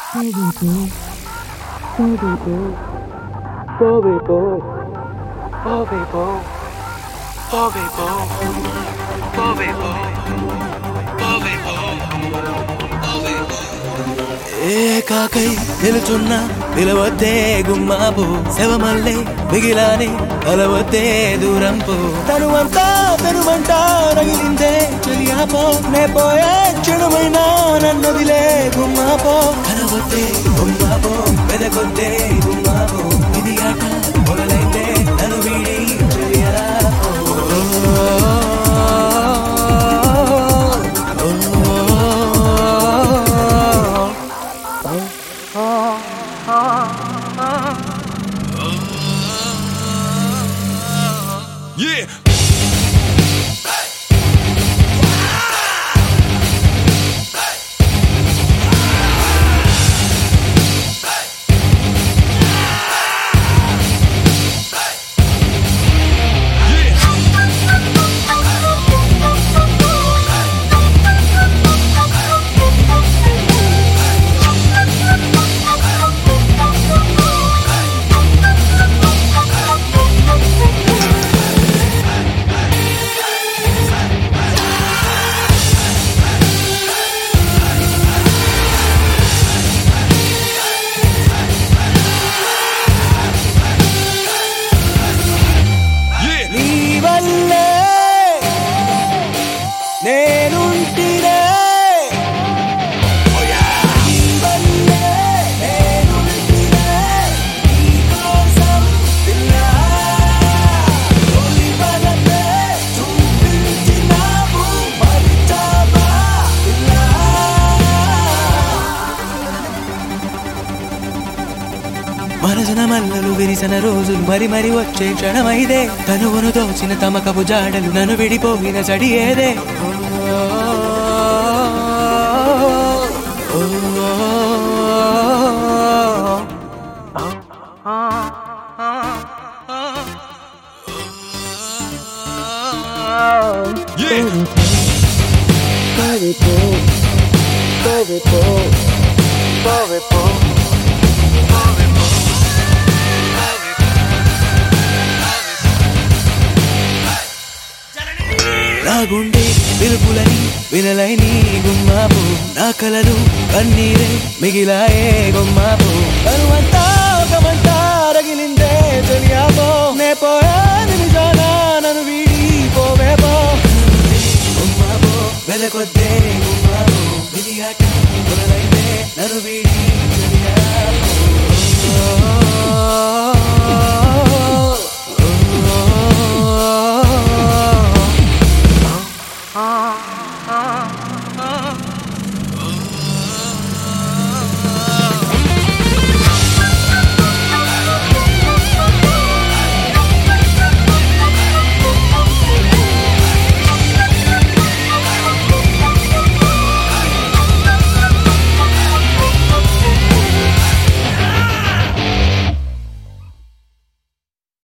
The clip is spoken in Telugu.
ఏకాకై నిలుచున్న నిలవద్దే గుమ్మాపు శవమల్లే మిగిలాని కలవద్దే దూరం పో తనువంతా తనుమంటా రగిలిందే చెలియాపో నే పోయే చెడుమైనా నన్నదిలే గుమ్మాపో కలవద్దే గుమ్మాపో వెదకొద్దే గుమ్మాపో ఇది ఆట మొదలైతే నన్ను వీడి చెలియాపో Yeah. Yeah. నీ వల్లే నేనుంటినే నీ వల్లే నేనుంటినే నీకోసం పిల్లా తొలి వలపే చూపించినావు మరిచావా పిల్లా మనసున మల్లలు విరిసిన రోజులు మరి మరి వచ్చే క్షణమైదే తనువును దోచిన తమకపు జాడలు నన్ను విడిపోయిన చడి ఏదే Yeah. నా గుండె పిలుపులని వినలై నీ గుమ్మాపు నా కలలు కన్నీరే మిగిలాయే గుమ్మాపు కరువంతా ఒక మంట రగిలిందే తెలియాపో నే పోయా నిమిషాన నన్ను వీడి పోవే పో గుమ్మాపో వెదకొద్దే గుమ్మాపు విధియాట మొదలైతే నన్ను వీడి తెలియాపో